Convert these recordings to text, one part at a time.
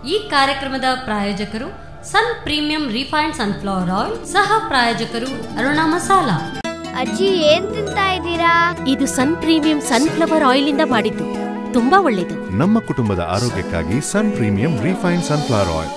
ಈ ಕಾರ್ಯಕ್ರಮದ ಪ್ರಾಯೋಜಕರು ಸನ್ ಪ್ರೀಮಿಯಂ ರಿಫೈನ್ಡ್ ಸನ್ಫ್ಲವರ್ ಆಯಿಲ್ ಸಹ ಪ್ರಾಯೋಜಕರು ಅರುಣಾ ಮಸಾಲಾ ಅಜ್ಜಿ ಏನ್ ತಿಂತಾ ಇದ್ದೀರಾ ಇದು ಸನ್ ಪ್ರೀಮಿಯಂ ಸನ್ಫ್ಲವರ್ ಆಯಿಲ್ ಇಂದ ಮಾಡಿದ್ದು ತುಂಬಾ ಒಳ್ಳೇದು ನಮ್ಮ ಕುಟುಂಬದ ಆರೋಗ್ಯಕ್ಕಾಗಿ ಸನ್ ಪ್ರೀಮಿಯಂ ರಿಫೈನ್ ಸನ್ಫ್ಲವರ್ ಆಯಿಲ್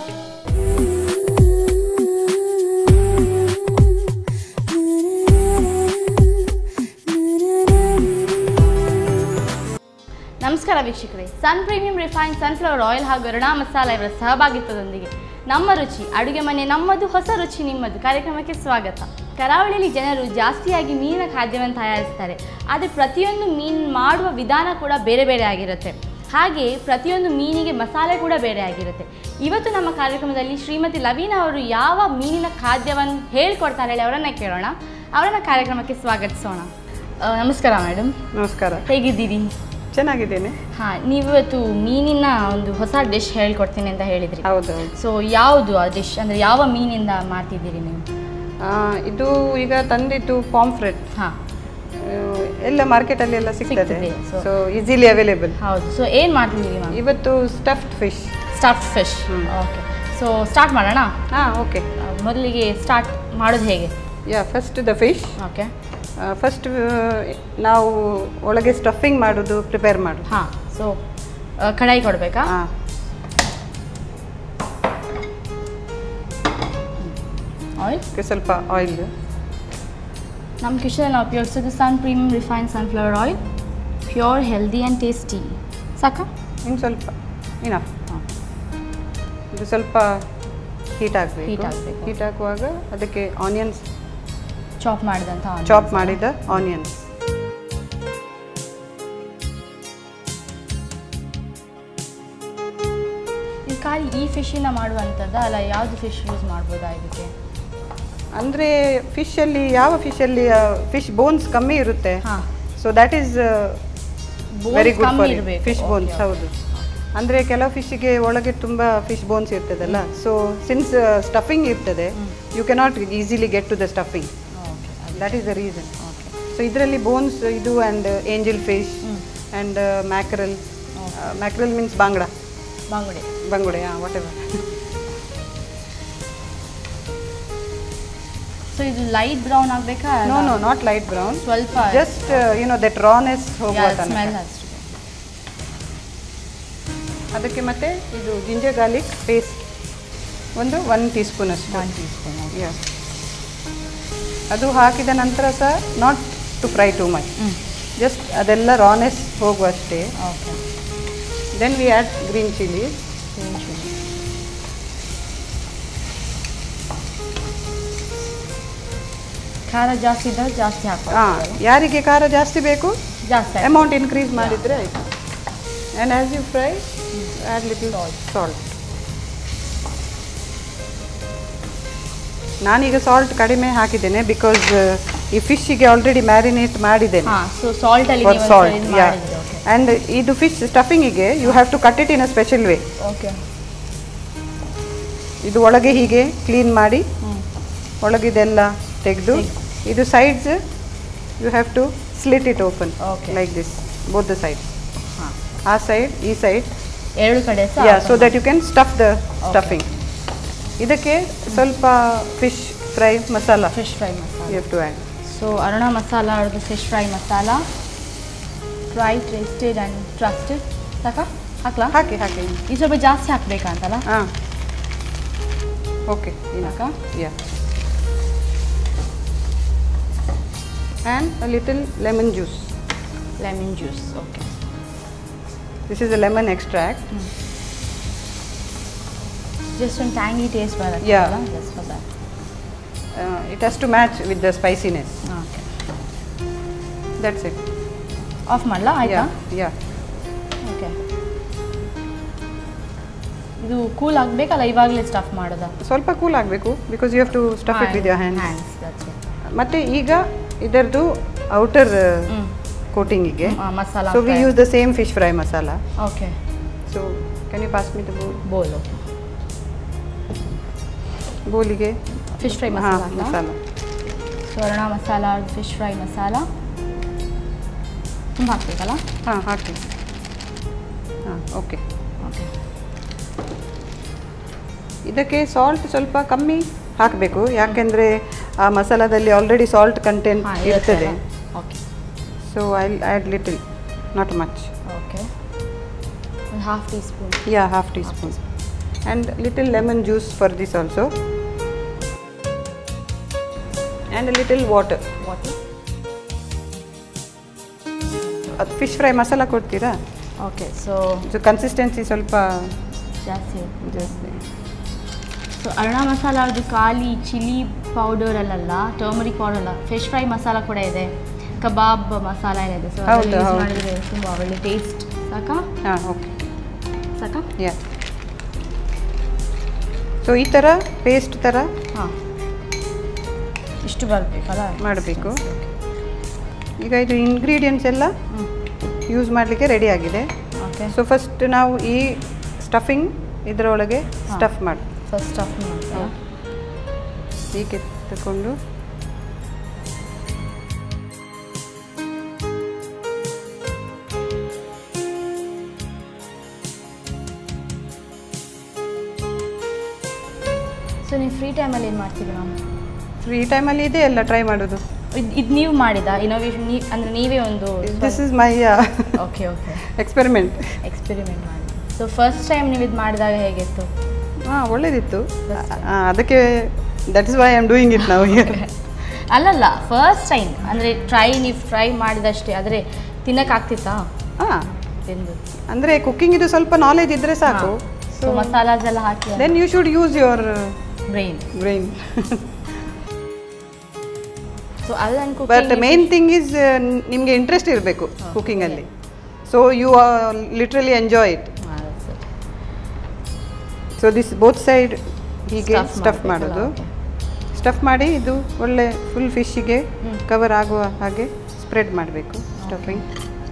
ನಮಸ್ಕಾರ ವೀಕ್ಷಕರೇ Sun premium refine sunflower oil ಹಾಗೂ ಅರುಣಾ ಮಸಾಲ ಇವರ ಸಹಭಾಗಿತ್ವದೊಂದಿಗೆ ನಮ್ಮ ರುಚಿ ಅಡುಗೆ ಮನೆ ನಮ್ಮದು ಹೊಸ ರುಚಿ ನಿಮ್ಮದು ಕಾರ್ಯಕ್ರಮಕ್ಕೆ ಸ್ವಾಗತ ಕರಾವಳಿಯಲ್ಲಿ ಜನರು ಜಾಸ್ತಿಯಾಗಿ ಮೀನಿನ ಖಾದ್ಯವನ್ನು ತಯಾರಿಸ್ತಾರೆ ಆದರೆ ಪ್ರತಿಯೊಂದು ಮೀನು ಮಾಡುವ ವಿಧಾನ ಕೂಡ ಬೇರೆ ಬೇರೆ ಆಗಿರುತ್ತೆ ಹಾಗೆ ಪ್ರತಿಯೊಂದು ಮೀನಿಗೆ ಮಸಾಲೆ ಕೂಡ ಬೇರೆ ಆಗಿರುತ್ತೆ ಇವತ್ತು ನಮ್ಮ ಕಾರ್ಯಕ್ರಮದಲ್ಲಿ ಶ್ರೀಮತಿ ಲವೀನಾ ಅವರು ಯಾವ ಮೀನಿನ ಖಾದ್ಯವನ್ನು ಹೇಳ್ಕೊಡ್ತಾರೆ ಹೇಳಿ ಅವರನ್ನ ಕೇಳೋಣ ಅವರನ್ನ ಕಾರ್ಯಕ್ರಮಕ್ಕೆ ಸ್ವಾಗತಿಸೋಣ ಆ, ನಮಸ್ಕಾರ ಮೇಡಮ್ ನಮಸ್ಕಾರ ಹೇಗಿದ್ದೀರಿ ಚೆನ್ನಾಗಿದ್ದೇನೆ ಹಾಂ ನೀವಿವತ್ತು ಮೀನಿನ ಒಂದು ಹೊಸ ಡಿಶ್ ಹೇಳ್ಕೊಡ್ತೀನಿ ಅಂತ ಹೇಳಿದ್ರಿ ಹೌದು ಸೊ ಯಾವುದು ಆ ಡಿಶ್ ಅಂದರೆ ಯಾವ ಮೀನಿಂದ ಮಾಡ್ತಿದ್ದೀರಿ ನೀವು ಆ, ಇದು ಈಗ ತಂದಿದ್ದು ಪಾಂಫ್ರೆಟ್ ಹಾಂ ಎಲ್ಲ ಮಾರ್ಕೆಟಲ್ಲಿ ಎಲ್ಲ ಸಿಗ್ತದೆ ಸಿಗ್ತದೆ, so- ಸೊ ಈಸಿಲಿ ಅವೈಲೇಬಲ್ ಹೌದು ಸೊ ಏನು ಮಾಡ್ತಿದ್ದೀರಿ ಮ್ಯಾಮ್ ಇವತ್ತು stuffed fish stuff fish okay so start ಮಾಡೋಣ ಹಾಂ ಓಕೆ ಆ, ಮೊದಲಿಗೆ ಸ್ಟಾರ್ಟ್ ಮಾಡೋದು ಹೇಗೆ yeah first the fish okay first ನಾವು ಒಳಗೆ ಸ್ಟಫಿಂಗ್ ಮಾಡೋದು ಪ್ರಿಪೇರ್ ಮಾಡೋದು ಹಾಂ ಸೊ ಕಡಾಯಿ ಕೊಡಬೇಕಾ ಹಾಂ ಆಯಿಲ್ ಸ್ವಲ್ಪ ಆಯಿಲ್ ನಮ್ಮ ಕಿಚನಲ್ಲಿ ನಾವು ಉಪಯೋಗಿಸೋದು ಸನ್ premium refine sunflower oil pure healthy and tasty ಸಾಕಾ ಇನ್ನು ಸ್ವಲ್ಪ ಇನಫ್ ಹಾಂ ಇದು ಸ್ವಲ್ಪ ಹೀಟ್ ಆಗಬೇಕು Heat ಆಗ್ಬೇಕು. ಹೀಟ್ ಹಾಕುವಾಗ ಅದಕ್ಕೆ ಆನಿಯನ್ಸ್ ಚಾಪ್ ಮಾಡಿದಂಥ onions ಚಾಪ್ ಅಲ್ಲ? ಮಾಡಿದ ಆನಿಯನ್ಸ್ ಇದು ಖಾಲಿ ಈ ಫಿಶಿನ ಮಾಡುವಂಥದ್ದು ಅಲ್ಲ ಯಾವುದು ಫಿಶ್ ಯೂಸ್ ಮಾಡ್ಬೋದಾ ಇದಕ್ಕೆ ಅಂದರೆ ಫಿಶಲ್ಲಿ ಯಾವ ಫಿಶಲ್ಲಿ ಫಿಶ್ ಬೋನ್ಸ್ ಕಮ್ಮಿ ಇರುತ್ತೆ ಹಾ. So that is Bones very good ಕಮ್ಮಿ ಫಾರ್ ಇರ್ಬೇಕು. Fish Okay, bones okay. ಹೌದು ಅಂದರೆ ಕೆಲವು ಫಿಶ್ಗೆ ಒಳಗೆ ತುಂಬ ಫಿಶ್ ಬೋನ್ಸ್ ಇರ್ತದಲ್ಲ ಸೊ ಸಿನ್ಸ್ ಸ್ಟಫಿಂಗ್ ಇರ್ತದೆ you cannot easily get to the stuffing okay that is the reason so ಇದರಲ್ಲಿ ಬೋನ್ಸ್ ಇದು and angel fish and mackerel mackerel means bangda bangude bangude ಹಾಂ ವಾಟ್ ಎವರ್ ಸೊ ಇದು ಲೈಟ್ ಬ್ರೌನ್ ಆಗಬೇಕಾ no no not light brown ಸ್ವಲ್ಪ just you know that rawness ಹೋಗುವ smell ತನಕ ಅಷ್ಟೇ ಅದಕ್ಕೆ ಮತ್ತೆ ಇದು ಜಿಂಜರ್ ಗಾರ್ಲಿಕ್ ಪೇಸ್ಟ್ ಒಂದು ಒನ್ ಟೀ ಸ್ಪೂನ್ ಅಷ್ಟು ಒನ್ ಟೀ ಸ್ಪೂನ್ Yes. ಅದು ಹಾಕಿದ ನಂತರ ಸಹ not to fry too much just ಅದೆಲ್ಲ ರಾನೆಸ್ ಹೋಗುವಷ್ಟೇ okay then we add green chilli ಖಾರ ಜಾಸ್ತಿ ಇದ್ದರೆ ಜಾಸ್ತಿ ಹಾಕೋ ಹಾಂ ಯಾರಿಗೆ ಖಾರ ಜಾಸ್ತಿ ಬೇಕು ಜಾಸ್ತಿ ಹಾಕು. ಅಮೌಂಟ್ ಇನ್ಕ್ರೀಸ್ ಮಾಡಿದರೆ ಆಯಿತು and as you fry add little salt ನಾನೀಗ ಸಾಲ್ಟ್ ಕಡಿಮೆ ಹಾಕಿದ್ದೇನೆ ಬಿಕಾಸ್ ಈ ಫಿಶ್ಶಿಗೆ ಆಲ್ರೆಡಿ ಮ್ಯಾರಿನೇಟ್ ಮಾಡಿದ್ದೇನೆ ಹಾಂ ಸೊ ಸಾಲ್ಟಲ್ಲಿ ಫಾರ್ ನೀವು ಸಾಲ್ಟ್ ಒಂದ್ಸರಿ ಯಾ ಮಾಡಿದ್ರಿ ಓಕೆ ಆ್ಯಂಡ್ ಇದು ಫಿಶ್ ಸ್ಟಫಿಂಗಿಗೆ you have to cut it in a special way okay ಇದು ಒಳಗೆ ಹೀಗೆ ಕ್ಲೀನ್ ಮಾಡಿ ಒಳಗಿದೆಲ್ಲ ತೆಗೆದು ಇದು sides you have to slit it open Okay. Like this both the side ಹಾಂ ಆ ಸೈಡ್ ಈ ಸೈಡ್ ಎರಡು ಕಡೆ ಸಹ yeah so that you can stuff the stuffing ಇದಕ್ಕೆ ಸ್ವಲ್ಪ fish fry masala fish fry masala you have to add so Aruna masala ಅವ್ರದ್ದು fish fry masala fry tasted and trusted ಸಾಕಾ ಹಾಕ್ಲಾ ಹಾಕಿ ಹಾಕಿ ಇದು ಸ್ವಲ್ಪ ಜಾಸ್ತಿ ಹಾಕ್ಬೇಕಂತಲ್ಲ ಹಾಂ ಓಕೆ ಸಾಕಾ yeah and a little lemon juice lemon juice okay this is a lemon extract just ಒಂದು ಟ್ಯಾಂಗಿ ಟೇಸ್ಟ್ ಬರುತ್ತೆ Yeah. Just for that it has to match with the spiciness okay that's it off ಮಾಡಲಾ ಆಯ್ತಾ ಯಾ ಯಾ okay ಇದು cool ಆಗಬೇಕಲ್ಲ ಇವಾಗಲೇ stuff ಮಾಡೋದಾ ಸ್ವಲ್ಪ cool ಆಗಬೇಕು because you have to stuff it with your hand hands that's it ಮತ್ತು ಈಗ ಇದರದ್ದು ಔಟರ್ ಕೋಟಿಂಗಿಗೆ masala so we use the same fish fry masala okay so can you pass me the bowl bowl okay ಬೋಲಿಗೆ fish fry ಹಾಂ ಮಸಾಲ ಮಸಾಲ ಸ್ವರ್ಣ masala fish fry masala ತುಂಬ ಹಾಕ್ಬೇಕಲ್ಲ ಹಾಂ ಹಾಕಿ ಹಾಂ ಓಕೆ ಓಕೆ ಇದಕ್ಕೆ ಸಾಲ್ಟ್ ಸ್ವಲ್ಪ ಕಮ್ಮಿ ಹಾಕಬೇಕು ಯಾಕೆಂದರೆ ಆ ಮಸಾಲದಲ್ಲಿ ಆಲ್ರೆಡಿ ಸಾಲ್ಟ್ ಕಂಟೆಂಟ್ ಹಾಂ ಇರ್ತದೆ okay so I add little not much okay ಒಂದು half teaspoon yeah half teaspoon and little lemon juice for this also and little water water ಅದು ಫಿಶ್ ಫ್ರೈ ಮಸಾಲ ಕೊಡ್ತೀರಾ okay so so consistency ಸ್ವಲ್ಪ ಜಾಸ್ತಿ ಜಾಸ್ತಿ so Aruna masala ಅದು ಖಾಲಿ chilli powder ಅಲ್ಲಲ್ಲ turmeric powder ಅಲ್ಲ ಫಿಶ್ ಫ್ರೈ ಮಸಾಲ ಕೂಡ ಇದೆ ಕಬಾಬ್ ಮಸಾಲ ಎಲ್ಲ ಇದೆ ಸೊ ಹೌದು, ಯೂಸ್ ಹೌದು. ಮಾಡಿದರೆ ತುಂಬ ಒಳ್ಳೆ ಟೇಸ್ಟ್ ಸಾಕಾ ಹಾಂ ಓಕೆ ಸಾಕಾ ಯಾ ಸೊ ಈ ಥರ ಪೇಸ್ಟ್ ಥರ ಹಾಂ ಇಷ್ಟು ಬರಬೇಕಲ್ಲ ಮಾಡಬೇಕು ಈಗ ಇದು ಇಂಗ್ರೀಡಿಯೆಂಟ್ಸ್ ಎಲ್ಲ ಯೂಸ್ ಮಾಡಲಿಕ್ಕೆ ರೆಡಿ ಆಗಿದೆ ಓಕೆ ಸೊ ಫಸ್ಟ್ ನಾವು ಈ ಸ್ಟಫಿಂಗ್ ಇದರೊಳಗೆ ಸ್ಟಫ್ ಮಾಡಿ ಫಸ್ಟ್ ಸ್ಟಫ್ ಮಾಡ್ತೀರಾ ಹೀಗೆ ತಗೊಂಡು ಸೊ ನೀವು ಫ್ರೀ ಟೈಮಲ್ಲಿ ಏನು ಮಾಡ್ತೀವಿ ನಾವು ಫ್ರೀ ಟೈಮಲ್ಲಿ ಇದೆ ಎಲ್ಲ ಟ್ರೈ ಮಾಡೋದು ಇದು ಇದು ನೀವು ಮಾಡಿದ ಇನೋವೇಷನ್ ನೀವು ಅಂದರೆ ನೀವೇ ಒಂದು this is my okay okay experiment experiment ಮಾಡಿ ಸೊ ಫಸ್ಟ್ ಟೈಮ್ ನೀವು ಇದು ಮಾಡಿದಾಗ ಹೇಗಿತ್ತು ಹಾಂ ಒಳ್ಳೇದಿತ್ತು ಆ, ಅದಕ್ಕೆ that is why I am doing it ನಾವು ಹಿಯರ್ ಅಲ್ಲಲ್ಲ ಫಸ್ಟ್ ಟೈಮ್ ಅಂದರೆ ಟ್ರೈ ನೀವು ಟ್ರೈ ಮಾಡಿದಷ್ಟೇ ಆದರೆ ತಿನ್ನಕ್ಕಾಗ್ತಿತ್ತಾ ಹಾಂ ತಿಂದು ಅಂದರೆ ಕುಕ್ಕಿಂಗ್ ಇದು ಸ್ವಲ್ಪ ನಾಲೆಜ್ ಇದ್ದರೆ ಸಾಕು ಸೊ ಮಸಾಲಾಸ್ ಎಲ್ಲ ಹಾಕಿ then you should use your brain brain so ಅದನ್ನು but cooking main thing is ನಿಮಗೆ ಇಂಟ್ರೆಸ್ಟ್ ಇರಬೇಕು ಕುಕ್ಕಿಂಗಲ್ಲಿ so you literally enjoy it so this both side ಹೀಗೆ Stuff ಸ್ಟಫ್ ಮಾಡ್ಬೇಕಲ್ಲ, ಮಾಡೋದು ಸ್ಟಫ್ ಮಾಡಿ ಇದು ಒಳ್ಳೆ ಫುಲ್ ಫಿಶ್ಶಿಗೆ ಕವರ್ ಆಗುವ ಹಾಗೆ ಸ್ಪ್ರೆಡ್ ಮಾಡಬೇಕು ಸ್ಟಫಿಂಗ್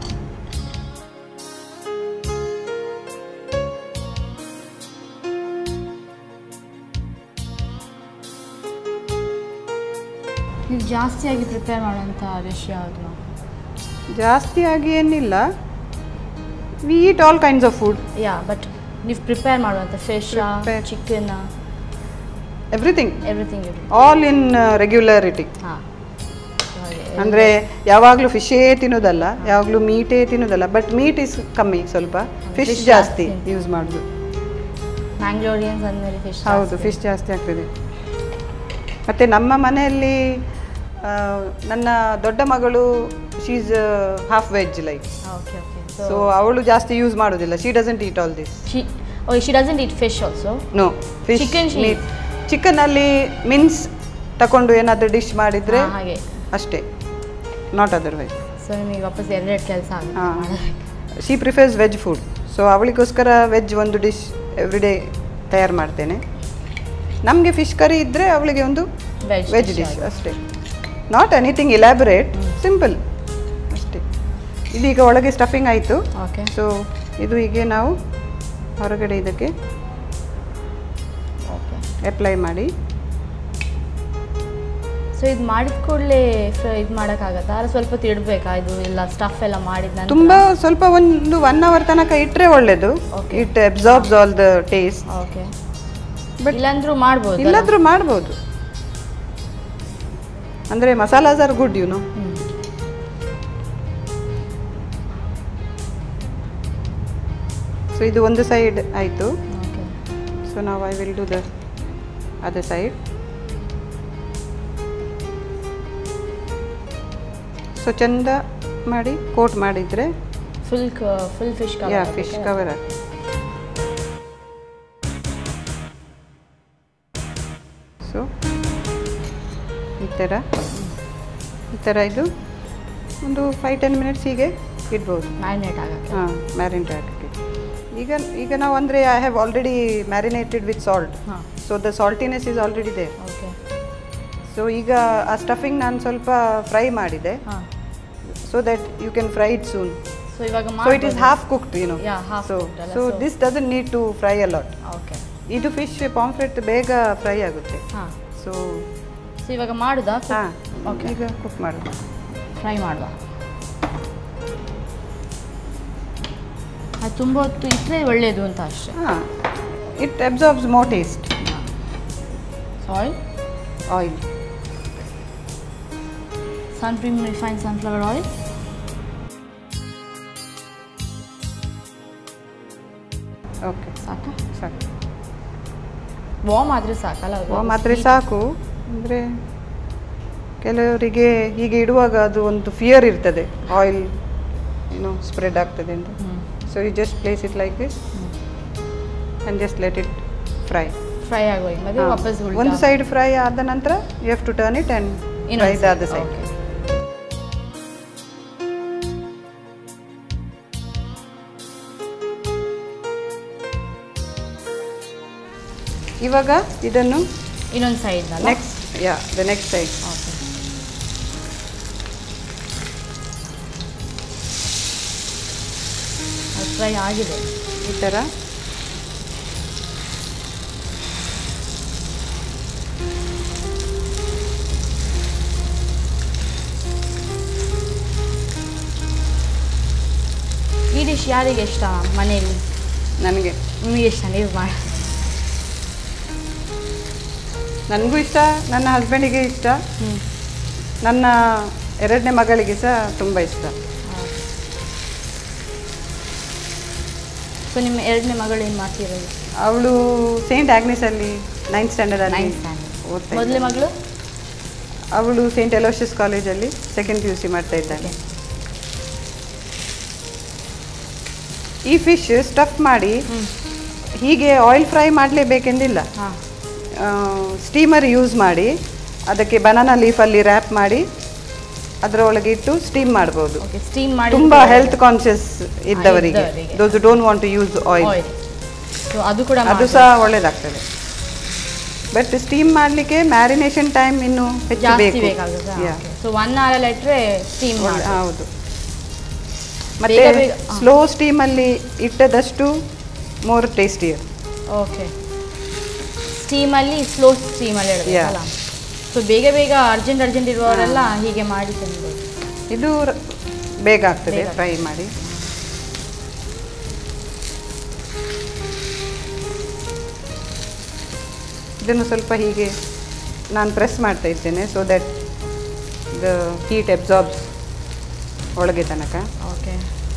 ನೀವು ಜಾಸ್ತಿಯಾಗಿ ಪ್ರಿಪೇರ್ ಮಾಡೋಂಥ ವಿಷಯ ಅದು ಜಾಸ್ತಿ ಆಗಿ ಏನಿಲ್ಲ we eat all kinds of food yeah but ನೀವು ಪ್ರಿಪೇರ್ ಮಾಡುವಂಥ fish Prepare. Chicken everything everything ಇರುತ್ತೆ ಆಲ್ ಇನ್ ರೆಗ್ಯುಲಾರಿಟಿ ಹಾಂ ಅಂದರೆ ಯಾವಾಗಲೂ ಫಿಶೇ ತಿನ್ನೋದಲ್ಲ ಯಾವಾಗಲೂ ಮೀಟೇ ತಿನ್ನೋದಲ್ಲ ಬಟ್ ಮೀಟ್ ಇಸ್ ಕಮ್ಮಿ ಸ್ವಲ್ಪ ಫಿಶ್ Fish ಜಾಸ್ತಿ ಜಾಸ್ತಿ. ಯೂಸ್ ಮಾಡೋದು ಮ್ಯಾಂಗ್ಳೂರಿಯನ್ಸ್ ಅಂದಮೇಲೆ ಫಿಶ್ ಹೌದು ಫಿಶ್ ಜಾಸ್ತಿ ಆಗ್ತದೆ ಮತ್ತು ನಮ್ಮ ಮನೆಯಲ್ಲಿ ಆ, ನನ್ನ ದೊಡ್ಡ ಮಗಳು she's half veg like okay okay so ಅವಳು ಜಾಸ್ತಿ ಯೂಸ್ ಮಾಡೋದಿಲ್ಲ she doesn't eat all this she oh she doesn't eat fish also no fish Chicken she meat ಚಿಕನಲ್ಲಿ ಮಿನ್ಸ್ ತಗೊಂಡು ಏನಾದರೂ ಡಿಶ್ ಮಾಡಿದರೆ ಹಾಗೆ ಅಷ್ಟೇ ನಾಟ್ ಅದರ್ವೈಸ್ ಸೊ ನಿಮಗೆ ವಾಪಸ್ ಎರಡೆರಡು ಕೆಲಸ ಆಗುತ್ತೆ ಹಾಂ ಮಾಡೋದಕ್ಕೆ she prefers veg food so ಅವಳಿಗೋಸ್ಕರ ವೆಜ್ ಒಂದು ಡಿಶ್ ಎವ್ರಿ ಡೇ ತಯಾರು ಮಾಡ್ತೇನೆ ನಮಗೆ ಫಿಶ್ ಕರಿ ಇದ್ದರೆ ಅವಳಿಗೆ ಒಂದು ವೆಜ್ ವೆಜ್ ಡಿಶ್ ಅಷ್ಟೇ ನಾಟ್ ಎನಿಥಿಂಗ್ ಇಲಾಬ್ರೇಟ್ ಸಿಂಪಲ್ ಅಷ್ಟೇ ಇದೀಗ ಒಳಗೆ ಸ್ಟಫಿಂಗ್ ಆಯಿತು ಓಕೆ ಸೊ ಇದು ಹೀಗೆ ನಾವು ಹೊರಗಡೆ ಇದಕ್ಕೆ ಓಕೆ ಅಪ್ಲೈ ಮಾಡಿ ಸೊ ಇದು ಮಾಡಿದ ಕೂಡಲೇ ಇದು ಮಾಡೋಕ್ಕಾಗತ್ತಾ ಅಲ್ಲ ಸ್ವಲ್ಪ ತಿಡ್ಬೇಕಾ ಇದು ಎಲ್ಲ ಸ್ಟಫ್ ಎಲ್ಲ ಮಾಡಿದ ನಂತರ ತುಂಬ ಸ್ವಲ್ಪ ಒಂದು ಒನ್ ಅವರ್ ತನಕ ಇಟ್ಟರೆ ಒಳ್ಳೆಯದು Okay. It absorbs all the taste okay But ಇಲ್ಲಾಂದ್ರೂ ಮಾಡ್ಬೋದು ಅಲ್ಲ? ಇಲ್ಲಾದರೂ ಮಾಡ್ಬೋದು ಅಂದರೆ masalas are good you know hmm. So ಇದು ಒಂದು ಸೈಡ್ ಆಯಿತು ಓಕೆ ಸೊ ನಾವು I will do the other side so ಚಂದ ಮಾಡಿ ಕೋಟ್ ಮಾಡಿದರೆ full full fish yeah fish cover ಆಗಿ ಸೊ ಈ ಥರ ಈ ಥರ ಇದು ಒಂದು ಫೈವ್ ಟೆನ್ ಮಿನಿಟ್ಸ್ ಹೀಗೆ ಇಡ್ಬೋದು ಮ್ಯಾರಿನೇಟ್ ಆಗಕ್ಕೆ ಹಾಂ ಮ್ಯಾರಿನೇಟ್ ಹಾಕಿ ಈಗ ಈಗ ನಾವು ಅಂದರೆ I have already marinated with salt ಹಾಂ so the saltiness is already there okay so ಈಗ ಆ ಸ್ಟಫಿಂಗ್ ನಾನು ಸ್ವಲ್ಪ ಫ್ರೈ ಮಾಡಿದೆ ಹಾಂ so that you can fry it soon so ಇವಾಗ so it is half cooked you know Yeah, half so cooked ಅಲ್ಲ, so so- this doesn't need to fry a lot okay ಇದು fish pomfret ಬೇಗ fry ಆಗುತ್ತೆ ಹಾಂ so so ಇವಾಗ ಮಾಡುದಾ ಹಾಂ Okay. ಈಗ ಕುಕ್ ಮಾಡೋದು ಫ್ರೈ ಮಾಡುವ ಅದು ತುಂಬ ಹೊತ್ತು ಇಟ್ಟರೆ ಒಳ್ಳೆಯದು ಅಂತ ಅಷ್ಟೇ ಹಾಂ it absorbs more taste oil oil sun premium refine sunflower oil okay ಸಾಕು ಸಾಕು ವಾಮ್ ಆದರೆ ಸಾಕಲ್ಲ ಅದು? ಮಾತ್ರೆ ಸಾಕು ಅಂದರೆ ಕೆಲವರಿಗೆ ಹೀಗೆ ಇಡುವಾಗ ಅದು ಒಂದು ಫಿಯರ್ ಇರ್ತದೆ ಆಯಿಲ್ ಏನು ಸ್ಪ್ರೆಡ್ ಆಗ್ತದೆ ಅಂತ hmm. So you just place it like this and just let it fry fry ಆಗೋಗಿ ಮತ್ತೆ ವಾಪಸ್ ಉಲ್ಟಾ ಒಂದು ಸೈಡ್ ಫ್ರೈ ಆದ ನಂತರ you have to turn it and fry ಇನ್ನೊಂದು the other side, side okay. ಇವಾಗ ಇದನ್ನು ಇನ್ನೊಂದು side next yeah the next side okay ಅದು ಫ್ರೈ ಆಗಿದೆ ಈ ಥರ ಈ ಡಿಶ್ ಯಾರಿಗೆ ಇಷ್ಟ ಮನೆಯಲ್ಲಿ ನನಗೆ ನಿಮಗೆ ಇಷ್ಟ ನೀವು ಮಾಡಿ ನನಗೂ ಇಷ್ಟ ನನ್ನ ಹಸ್ಬೆಂಡಿಗೆ ಇಷ್ಟ ಹ್ಞೂ ನನ್ನ ಎರಡನೇ ಮಗಳಿಗೆ ಸಹ ತುಂಬ ಇಷ್ಟ ಸೊ ನಿಮ್ಮ ಎರಡನೇ ಮಗಳು ಏನು ಮಾಡ್ತಿರೋದು ಅವಳು ಸೇಂಟ್ ಆಗ್ನೆಸಲ್ಲಿ ನೈನ್ತ್ ಸ್ಟ್ಯಾಂಡರ್ಡಲ್ಲಿ Ninth standard. ಓದ್ತಾ ಮೊದಲೇ ಇದ್ದಾಳೆ. ಮಗಳು ಅವಳು ಸೇಂಟ್ ಎಲೋಷಿಯಸ್ ಕಾಲೇಜಲ್ಲಿ ಸೆಕೆಂಡ್ ಪಿ ಯು ಸಿ ಮಾಡ್ತಾ ಇದ್ದಾಳೆ ಈ ಫಿಶ್ ಸ್ಟಫ್ ಮಾಡಿ ಹೀಗೆ ಆಯಿಲ್ ಫ್ರೈ ಮಾಡಲೇಬೇಕೆಂದಿಲ್ಲ ಹಾಂ ಸ್ಟೀಮರ್ ಯೂಸ್ ಮಾಡಿ ಅದಕ್ಕೆ ಬನಾನಾ ಲೀಫಲ್ಲಿ ರ್ಯಾಪ್ ಮಾಡಿ ಅದರ ಒಳಗೆ ಇಟ್ಟು ಸ್ಟೀಮ್ ಮಾಡ್ಬೋದು ಓಕೆ ಸ್ಟೀಮ್ ಮಾಡಿ ತುಂಬ ಹೆಲ್ತ್ ಕಾನ್ಷಿಯಸ್ ಇದ್ದವರಿಗೆ ಇದ್ದವರಿಗೆ. Those don't want to use oil oil so ಅದು ಕೂಡ ಅದು ಸಹ ಒಳ್ಳೇದಾಗ್ತದೆ ಬಟ್ ಸ್ಟೀಮ್ ಮಾಡಲಿಕ್ಕೆ ಮ್ಯಾರಿನೇಷನ್ ಟೈಮ್ ಇನ್ನು ಹೆಚ್ಚು ಜಾಸ್ತಿ ಬೇಕು ಬೇಕಾಗುತ್ತಾ Yeah. ಸೊ ಒನ್ ಅವರಲ್ಲಿ ಇಟ್ಟರೆ ಸ್ಟೀಮ್ ಒಳ್ಳೆ- ಮಾಡಿ ಹೌದು ಮತ್ತೆ ಬೇಗ ಬೇಗ- ಹಾ. ಸ್ಲೋ ಸ್ಟೀಮಲ್ಲಿ ಇಟ್ಟದಷ್ಟು ಮೋರ್ ಟೇಸ್ಟಿಯರ್ ಓಕೆ ಸ್ಟೀಮಲ್ಲಿ ಸ್ಲೋ ಸ್ಟೀಮಲ್ಲಿ ಇಡಬೇಕಲ್ಲ ಸೊ ಬೇಗ ಬೇಗ ಅರ್ಜೆಂಟ್ ಅರ್ಜೆಂಟ್ ಇರುವವರೆಲ್ಲ ಹೀಗೆ ಮಾಡಿ ತಿನ್ಬೋದು ಇದು ರ- ಬೇಗ ಆಗ್ತದೆ ಬೇಗ. ಫ್ರೈ ಮಾಡಿ ಇದನ್ನು ಸ್ವಲ್ಪ ಹೀಗೆ ನಾನು ಪ್ರೆಸ್ ಮಾಡ್ತಾ ಇದ್ದೇನೆ so that the heat absorbs ಒಳಗೆ ತನಕ ಓಕೆ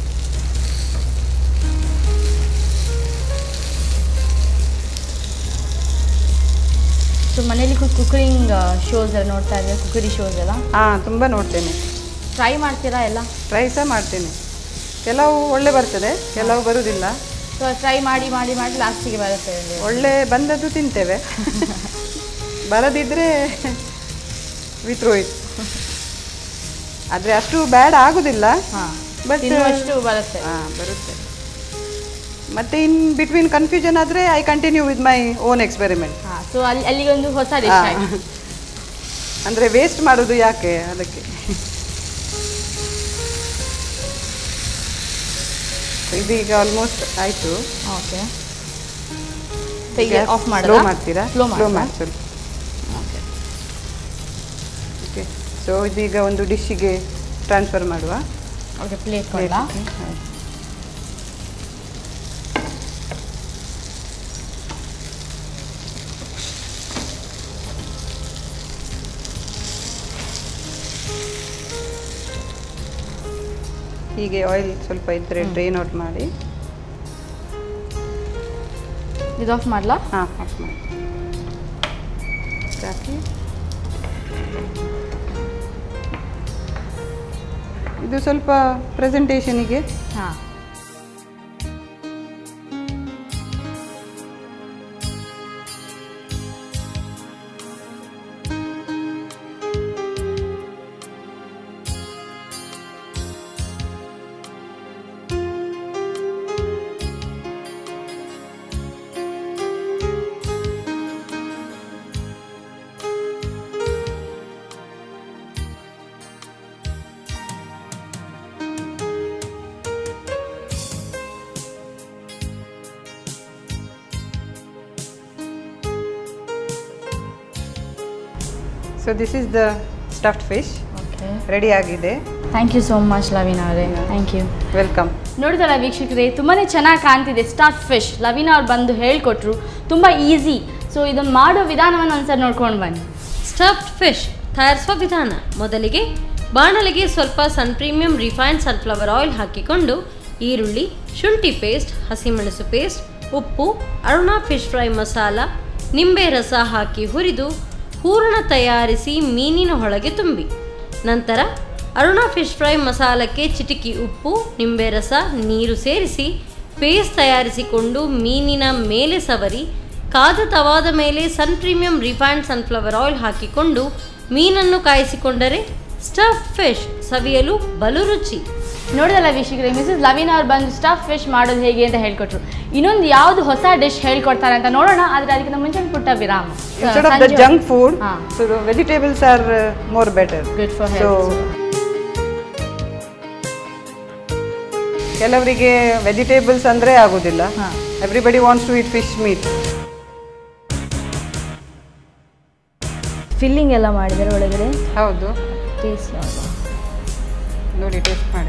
ಸೊ ಮನೇಲಿ ಕುಕಿಂಗ್ ಶೋಸ್ ಎಲ್ಲ ನೋಡ್ತಾ ಇದ್ರೆ ಕುಕರಿ ಶೋಸ್ ಎಲ್ಲ ಹಾಂ ತುಂಬ ನೋಡ್ತೇನೆ ಟ್ರೈ ಮಾಡ್ತೀರಾ ಎಲ್ಲ ಟ್ರೈ ಸಹ ಮಾಡ್ತೇನೆ ಕೆಲವು ಒಳ್ಳೆ ಬರ್ತದೆ ಕೆಲವು ಬರುವುದಿಲ್ಲ ಸೊ ಟ್ರೈ ಮಾಡಿ ಮಾಡಿ ಮಾಡಿ ಲಾಸ್ಟಿಗೆ ಬರುತ್ತೆ ಒಂದು. ಒಳ್ಳೆ ಬಂದದ್ದು ತಿಂತೇವೆ ಬರದಿದ್ದರೆ ವಿತ್ರೋ ಇಟ್ ಆದರೆ ಅಷ್ಟು ಬ್ಯಾಡ್ ಆಗುದಿಲ್ಲ ಹಾ But, ತಿನ್ನುವಷ್ಟು ಬರುತ್ತೆ ಹಾಂ ಬರುತ್ತೆ ಮತ್ತೆ ಇನ್ ಬಿಟ್ವೀನ್ ಕನ್ಫ್ಯೂಷನ್ ಆದರೆ I continue with my own experiment ಹಾ ಸೊ ಅಲ್ಲಿ ಅಲ್ಲಿಗೊಂದು ಹೊಸ ಡಿಶ್ ಆಯ್ತು ಅಂದರೆ ವೇಸ್ಟ್ ಮಾಡೋದು ಯಾಕೆ ಅದಕ್ಕೆ ಇದೀಗ ಆಲ್ಮೋಸ್ಟ್ ಆಯಿತು ಓಕೆ ಆಫ್ ಮಾಡಿ ಸ್ಲೋ ಮಾಡ್ತೀರಾ ಸ್ಲೋ ಸ್ಲೋ ಮಾಡಿ ಮಾಡಿ ಸ್ವಲ್ಪ ಓಕೆ ಓಕೆ ಸೊ ಇದೀಗ ಒಂದು ಡಿಶ್ಶಿಗೆ ಟ್ರಾನ್ಸ್ಫರ್ ಮಾಡುವ ಓಕೆ ಪ್ಲೇಟ್ ಕೊಡಲಾ ಹೀಗೆ ಆಯಿಲ್ ಸ್ವಲ್ಪ ಇದ್ದರೆ ಡ್ರೈನ್ ಔಟ್ ಮಾಡಿ ಇದು ಆಫ್ ಮಾಡಲಾ ಹಾಂ ಆಫ್ ಮಾಡಿ ಹಾಕಿ ಇದು ಸ್ವಲ್ಪ ಪ್ರೆಸೆಂಟೇಷನಿಗೆ ಹಾಂ so this is the stuffed fish okay ready ಆಗಿದೆ thank you so much Lavin ಅವರೇ ಥ್ಯಾಂಕ್ ಯು ವೆಲ್ಕಮ್ ನೋಡಿದಲ್ಲ ವೀಕ್ಷಕರೇ ತುಂಬಾ ಚೆನ್ನಾಗಿ ಕಾಣ್ತಿದೆ ಸ್ಟಾರ್ಟ್ ಫಿಶ್ ಲವೀನಾ ಅವ್ರು ಬಂದು ಹೇಳ್ಕೊಟ್ರು ತುಂಬ ಈಸಿ ಸೊ ಇದನ್ನು ಮಾಡೋ ವಿಧಾನವನ್ನು ಒಂದ್ಸರಿ ನೋಡ್ಕೊಂಡು ಬನ್ನಿ ಸ್ಟಫ್ಡ್ ಫಿಶ್ ತಯಾರಿಸುವ ವಿಧಾನ ಮೊದಲಿಗೆ ಬಾಣಲೆಗೆ ಸ್ವಲ್ಪ sun premium refined sunflower oil ಹಾಕಿಕೊಂಡು ಈರುಳ್ಳಿ ಶುಂಠಿ ಪೇಸ್ಟ್ ಹಸಿಮೆಣಸು ಪೇಸ್ಟ್ ಉಪ್ಪು ಅರುಣಾ ಫಿಶ್ ಫ್ರೈ ಮಸಾಲ ನಿಂಬೆ ರಸ ಹಾಕಿ ಹುರಿದು ಹೂರಣ ತಯಾರಿಸಿ ಮೀನಿನ ಒಳಗೆ ತುಂಬಿ ನಂತರ ಅರುಣಾ ಫಿಶ್ ಫ್ರೈ ಮಸಾಲಕ್ಕೆ ಚಿಟಿಕಿ ಉಪ್ಪು ನಿಂಬೆ ರಸ ನೀರು ಸೇರಿಸಿ ಪೇಸ್ಟ್ ತಯಾರಿಸಿಕೊಂಡು ಮೀನಿನ ಮೇಲೆ ಸವರಿ ಕಾದ ತವಾದ ಮೇಲೆ sun premium refined sunflower oil ಹಾಕಿಕೊಂಡು ಮೀನನ್ನು ಕಾಯಿಸಿಕೊಂಡರೆ ಸ್ಟಫ್ ಫಿಶ್ ಸವಿಯಲು ಬಲು ರುಚಿ ನೋಡಿದಲ್ಲ ವೀಕ್ಷಕರೇ ಮಿಸಸ್ ಲವೀನ್ ಅವ್ರು ಬಂದು ಸ್ಟಫ್ ಫಿಶ್ ಮಾಡೋದು ಹೇಗೆ ಅಂತ ಹೇಳ್ಕೊಟ್ರು ಇನ್ನೊಂದು ಯಾವುದು ಹೊಸ ಡಿಶ್ ಹೇಳ್ಕೊಡ್ತಾರೆ ಅಂತ ನೋಡೋಣ ಆದರೆ ಅದಕ್ಕಿಂತ ಮುಂಚೆ ಒಂದು ಪುಟ್ಟ ವಿರಾಮ Instead of the ಸಂಜೆ- junk food, ಹಾ. so the vegetables are uh, more better. Good for So, health. ಕೆಲವರಿಗೆ ವೆಜಿಟೇಬಲ್ಸ್ ಅಂದ್ರೆ ಆಗುದಿಲ್ಲ ಹಾ. Everybody wants to eat fish meat filling ಎಲ್ಲ ಮಾಡಿದ್ದಾರೆ ಒಳಗಡೆ ಹೌದು ಟೇಸ್ಟ್ ಯಾವುದು ನೋಡಿ ಟೇಸ್ಟ್ ಮಾಡಿ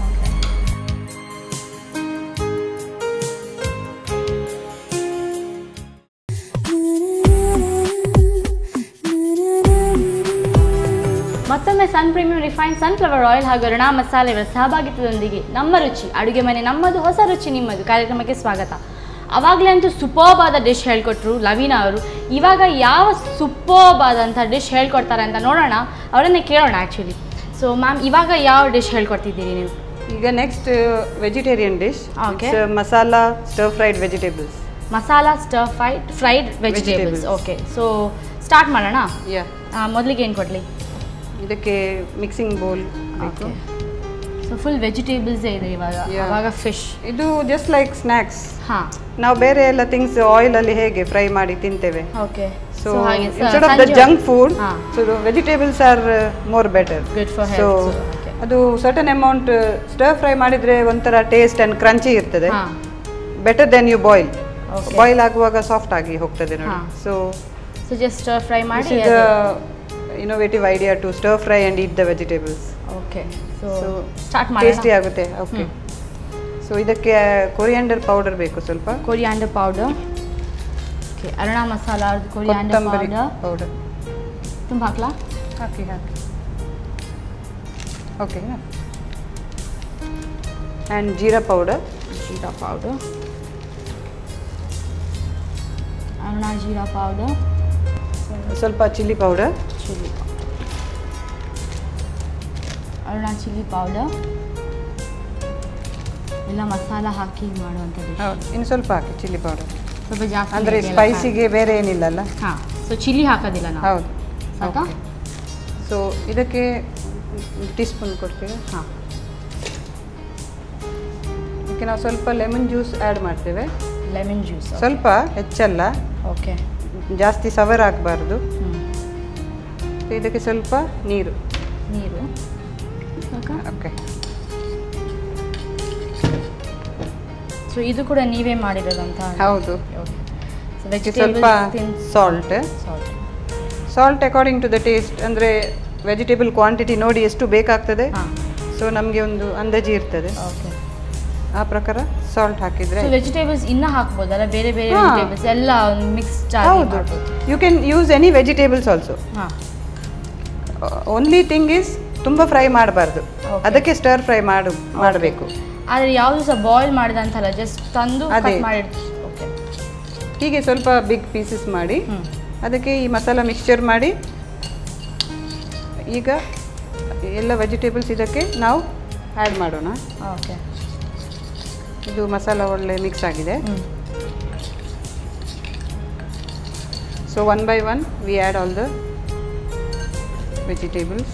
ಮತ್ತೊಮ್ಮೆ sun premium refine sunflower oil ಹಾಗೂ ಅರುಣಾ ಮಸಾಲೆಗಳ ಸಹಭಾಗಿತ್ವದೊಂದಿಗೆ ನಮ್ಮ ರುಚಿ ಅಡುಗೆ ಮನೆ ನಮ್ಮದು ಹೊಸ ರುಚಿ ನಿಮ್ಮದು ಕಾರ್ಯಕ್ರಮಕ್ಕೆ ಸ್ವಾಗತ ಅವಾಗಲೇ ಅಂತೂ ಸೂಪರ್ಬ್ ಆದ ಡಿಶ್ ಹೇಳ್ಕೊಟ್ರು ಲವೀನಾ ಅವರು ಇವಾಗ ಯಾವ ಸೂಪರ್ಬ್ ಆದಂಥ ಡಿಶ್ ಹೇಳ್ಕೊಡ್ತಾರೆ ಅಂತ ನೋಡೋಣ ಅವರನ್ನೇ ಕೇಳೋಣ ಆ್ಯಕ್ಚುಲಿ ಸೊ ಮ್ಯಾಮ್ ಇವಾಗ ಯಾವ ಡಿಶ್ ಹೇಳ್ಕೊಡ್ತಿದ್ದೀರಿ ನೀವು ಈಗ next vegetarian dish Okay. Masala stir fried vegetables masala stir fried fried vegetables Vegetables. Okay so start ಮಾಡೋಣ ಯಾ ಮೊದಲಿಗೆ ಏನು ಕೊಡಲಿ ಇದಕ್ಕೆ ಮಿಕ್ಸಿಂಗ್ ಬೌಲ್ ಬೇಕು ಓಕೆ ಸೊ ಫುಲ್ ವೆಜಿಟೇಬಲ್ಸೇ ಇದೆ ಇವಾಗ Yeah. ಅವಾಗ ಫಿಶ್ ಇದು ಜಸ್ಟ್ ಲೈಕ್ ಸ್ನ್ಯಾಕ್ಸ್ ಹಾಂ ನಾವು ಬೇರೆ ಎಲ್ಲ ಥಿಂಗ್ಸ್ ಆಯಿಲ್ ಅಲ್ಲಿ ಹೇಗೆ ಫ್ರೈ ಮಾಡಿ ತಿಂತೇವೆ okay so instead of the junk food ಹಾ so vegetables are more better Good for so health, so, okay. ಅದು ಸರ್ಟನ್ ಅಮೌಂಟ್ ಸ್ಟರ್ ಫ್ರೈ ಮಾಡಿದ್ರೆ ಒಂಥರ ಟೇಸ್ಟ್ ಅಂಡ್ ಕ್ರಂಚಿ ಇರ್ತದೆ ಹಾ better then you boil Okay. Boil ಆಗುವಾಗ soft ಆಗಿ ಹೋಗ್ತದೆ ನೋಡಿ ಹಾ. So so just stir fry this ಮಾಡಿ is the innovative idea to stir fry and eat the vegetables okay so so start tasty ಮಾಡಿ ಆಗುತ್ತೆ ಓಕೆ ಸೊ ಇದಕ್ಕೆ coriander powder ಬೇಕು ಸ್ವಲ್ಪ coriander powder okay Aruna masala coriander ಕೊತ್ತಂಬರಿ ಪೌಡರ್ ಪೌಡರ್ ತುಂಬ ಹಾಕ್ಲಾ ಹಾಕಿ ಹಾಕಿ okay and jeera powder jeera powder Aruna jeera powder ಸ್ವಲ್ಪ chilli powder chilli Aruna chilli powder ಎಲ್ಲ ಮಸಾಲ ಹಾಕಿ ಮಾಡುವಂಥ dish. ಹೌದು ಇನ್ನು ಸ್ವಲ್ಪ ಹಾಕಿ ಚಿಲ್ಲಿ ಪೌಡರ್ ಸ್ವಲ್ಪ ಜಾಸ್ತಿ ಅಂದರೆ ಇದೆಯಲ್ಲ ಸ್ಪೈಸಿಗೆ ಬೇರೆ ಏನಿಲ್ಲಲ್ಲ ಖಾರ. ಹಾ ಸೊ ಚಿಲ್ಲಿ ಹಾಕೋದಿಲ್ಲ ನಾವು ಹೌದು ಸಾಕಾ ಸೊ ಇದಕ್ಕೆ ಟೀ ಸ್ಪೂನ್ ಕೊಡ್ತೀವಿ ಹಾಂ ಇದಕ್ಕೆ ನಾವು ಸ್ವಲ್ಪ ಲೆಮನ್ ಜ್ಯೂಸ್ ಆ್ಯಡ್ ಮಾಡ್ತೇವೆ ಲೆಮನ್ ಜ್ಯೂಸ್ ಸ್ವಲ್ಪ ಹೆಚ್ಚಲ್ಲ ಓಕೆ ಜಾಸ್ತಿ ಸವರ್ ಆಗಬಾರ್ದು ಹ್ಞೂ ಇದಕ್ಕೆ ಸ್ವಲ್ಪ ನೀರು ನೀರು ಸಾಕಾ ಓಕೆ ಸೊ ಇದು ಕೂಡ ನೀವೇ ಮಾಡಿರೋದಂತ ಹೌದು ಓಕೆ ಸೊ ಇದಕ್ಕೆ ಸ್ವಲ್ಪ salt salt salt according to the taste ಅಂದರೆ ವೆಜಿಟೇಬಲ್ ಕ್ವಾಂಟಿಟಿ ನೋಡಿ ಎಷ್ಟು ಬೇಕಾಗ್ತದೆ ಹಾಂ ಸೊ ನಮಗೆ ಒಂದು ಅಂದಾಜಿ ಇರ್ತದೆ ಓಕೆ ಆ ಪ್ರಕಾರ ಸಾಲ್ಟ್ ಹಾಕಿದ್ರೆ ಸೊ ವೆಜಿಟೇಬಲ್ಸ್ ಇನ್ನೂ ಹಾಕ್ಬೋದಲ್ಲ ಬೇರೆ ಬೇರೆ ಹಾ. ವೆಜಿಟೇಬಲ್ಸ್ ಎಲ್ಲ ಮಿಕ್ಸ್ ಹೌದು you can use any vegetables also ಹಾಂ ಓನ್ಲಿ ಥಿಂಗ್ ಇಸ್ ತುಂಬ ಫ್ರೈ ಮಾಡಬಾರ್ದು Okay. ಅದಕ್ಕೆ ಸ್ಟರ್ ಫ್ರೈ ಮಾಡು ಮಾಡಬೇಕು ಆದರೆ ಯಾವುದು ಸಹ ಬಾಯ್ಲ್ ಮಾಡಿದಂತಲ್ಲ ಜಸ್ಟ್ ತಂದು ಅದೇ. ಕಟ್ ಮಾಡಿ ಓಕೆ ಹೀಗೆ ಸ್ವಲ್ಪ ಬಿಗ್ ಪೀಸಸ್ ಮಾಡಿ ಹ್ಞೂ ಅದಕ್ಕೆ ಈ ಮಸಾಲ ಮಿಕ್ಸ್ಚರ್ ಮಾಡಿ ಈಗ ಎಲ್ಲ ವೆಜಿಟೇಬಲ್ಸ್ ಇದಕ್ಕೆ ನಾವು ಆ್ಯಡ್ ಮಾಡೋಣ ಓಕೆ ಇದು ಮಸಾಲ ಒಳ್ಳೆ ಮಿಕ್ಸ್ ಆಗಿದೆ ಹ್ಞೂ so one by one we add all the vegetables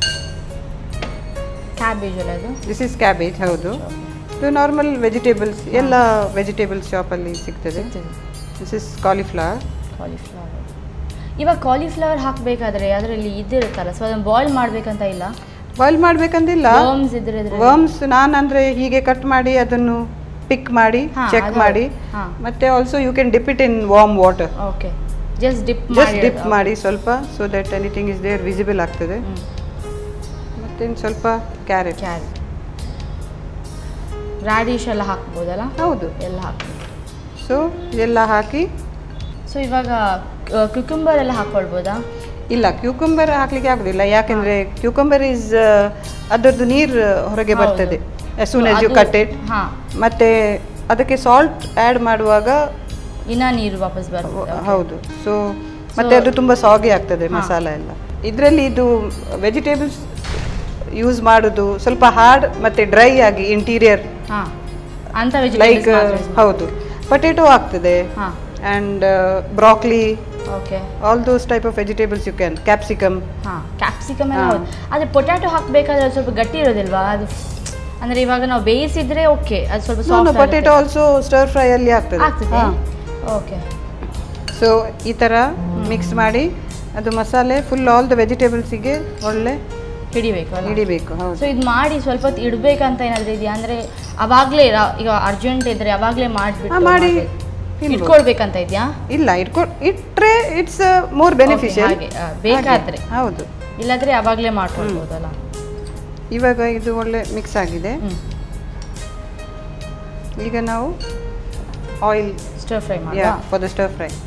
cabbage ಅಲ್ಲ ಅದು ದಿಸ್ ಇಸ್ ಕ್ಯಾಬೇಜ್ ಹೌದು ಇದು ನಾರ್ಮಲ್ ವೆಜಿಟೇಬಲ್ಸ್ ಎಲ್ಲ ವೆಜಿಟೇಬಲ್ಸ್ ಶಾಪಲ್ಲಿ ಸಿಗ್ತದೆ ದಿಸ್ ಇಸ್ ಕಾಲಿಫ್ಲವರ್ ಕಾಲಿಫ್ಲವರ್ ಇವಾಗ ಕಾಲಿಫ್ಲವರ್ ಹಾಕಬೇಕಾದ್ರೆ ಅದರಲ್ಲಿ ಇದಿರುತ್ತಲ್ಲ ಸೊ ಅದನ್ನು ಬಾಯ್ಲ್ ಮಾಡಬೇಕಂತ ಇಲ್ಲ ಬಾಯ್ಲ್ ಮಾಡ್ಬೇಕಂದಿಲ್ಲ ವರ್ಮ್ಸ್ ಇದ್ರೆ ಇದ್ರಲ್ಲಿ- ವರ್ಮ್ಸ್ ನಾನು ಅಂದರೆ ಹೀಗೆ ಕಟ್ ಮಾಡಿ ಅದನ್ನು ಪಿಕ್ ಮಾಡಿ ಹಾ, ಚೆಕ್ ಅದು- ಮಾಡಿ ಹಾ. ಮತ್ತೆ also you can dip it in warm water okay just dip just dip ಮಾಡಿ ಸ್ವಲ್ಪ so that anything is there visible ಆಗ್ತದೆ ಮತ್ತೆ ಇನ್ನು ಸ್ವಲ್ಪ ಕ್ಯಾರೆಟ್ ಕ್ಯಾರೆಟ್ ರಾಡಿಶ್ ಎಲ್ಲ ಹಾಕ್ಬೋದಲ್ಲ ಹೌದು ಎಲ್ಲ ಹಾಕ್ಬೋದು ಸೊ ಇದೆಲ್ಲ ಹಾಕಿ ಸೊ ಸೊ ಇವಾಗ ಕ್ಯುಕುಂಬರ್ ಎಲ್ಲ ಹಾಕೊಳ್ಬೋದಾ ಇಲ್ಲ ಕ್ಯೂಕಂಬರ್ ಹಾಕ್ಲಿಕ್ಕೆ ಆಗುದಿಲ್ಲ ಯಾಕೆಂದ್ರೆ ಕ್ಯೂಕಂಬರ್ ಇಸ್ ಅದರದ್ದು ನೀರು ಹೊರಗೆ ಹೌದು. ಬರ್ತದೆ as soon So as you ಅದು- cut it ಹಾ ಮತ್ತೆ ಅದಕ್ಕೆ ಸಾಲ್ಟ್ ಆ್ಯಡ್ ಮಾಡುವಾಗ ಇನ್ನ ನೀರು ವಾಪಸ್ ಬರ್ತದೆ ಹೌದು ಸೊ ಮತ್ತೆ ಅದು ತುಂಬ ಸಾಗಿ ಆಗ್ತದೆ ಮಸಾಲ ಎಲ್ಲ ಇದರಲ್ಲಿ ಇದು ವೆಜಿಟೇಬಲ್ಸ್ ಯೂಸ್ ಮಾಡೋದು ಸ್ವಲ್ಪ ಹಾರ್ಡ್ ಮತ್ತೆ ಡ್ರೈ ಆಗಿ ಇಂಟೀರಿಯರ್ ಹಾ ಅಂತ ಲೈಕ್ ವೆಜಿಟೇಬಲ್ಸ್ ಹೌದು ಪೊಟೇಟೊ ಆಗ್ತದೆ ಹಾ and broccoli okay all those type of vegetables you can capsicum ಹಾ ಕ್ಯಾಪ್ಸಿಕಮ್ ಎಲ್ಲ ಹಾ. ಹೌದು ಆದ್ರೆ ಪೊಟ್ಯಾಟೊ ಹಾಕ್ಬೇಕಾದ್ರೆ ಅದು ಸ್ವಲ್ಪ ಗಟ್ಟಿ ಇರೋದಿಲ್ವಾ ಅದು ಅಂದ್ರೆ ಇವಾಗ ನಾವು ಬೇಯಿಸಿದ್ರೆ ಓಕೆ ಅದು ಸ್ವಲ್ಪ soft potato also stir fry ಅಲ್ಲಿ ಆಗ್ತದೆ ಆಗ್ತದೆ ಓಕೆ ಸೊ ಈ ಥರ ಮಿಕ್ಸ್ ಮಾಡಿ ಅದು ಮಸಾಲೆ ಫುಲ್ ಆಲ್ ದ ವೆಜಿಟೇಬಲ್ಸಿಗೆ ಒಳ್ಳೆ ಹಿಡಿಬೇಕು ಅಲ್ಲ ಹಿಡಿಬೇಕು ಹೌದು ಸೊ ಇದು ಮಾಡಿ ಸ್ವಲ್ಪ ಹೊತ್ತು ಇಡ್ಬೇಕಂತ ಏನಾದ್ರು ಇದೆಯಾ ಅಂದ್ರೆ ಅವಾಗ್ಲೇ ರಾ- ಈಗ ಅರ್ಜೆಂಟ್ ಇದ್ರೆ ಅವಾಗ್ಲೇ ಹಾ, ಮಾಡ್ಬಿಟ್ಟು ಮಾಡಿ ಮಾಡ್ಬೇಕು. ತಿನ್ಬೋದು. ಇಟ್ಕೊಳ್ಬೇಕಂತ ಇದೆಯಾ ಇಲ್ಲ ಇಟ್ಕೊ ಇಟ್ರೆ ಇಟ್ಸ್ ಮೋರ್ ಬೆನಿಫಿಷಿಯಲ್ ಹಾಗೆ, ಆ, ಬೇಕಾದ್ರೆ. ಹೌದು ಇಲ್ಲಾಂದ್ರೆ ಅವಾಗ್ಲೇ ಮಾಡ್ಕೊಳ್ಬೋದಲ್ಲ ಇವಾಗ ಇದು ಒಳ್ಳೆ ಮಿಕ್ಸ್ ಆಗಿದೆ ಹ್ಮ್ ಈಗ ನಾವು ಆಯಿಲ್ ಸ್ಟರ್ ಫ್ರೈ ಮಾಡಿ yeah for the stir fry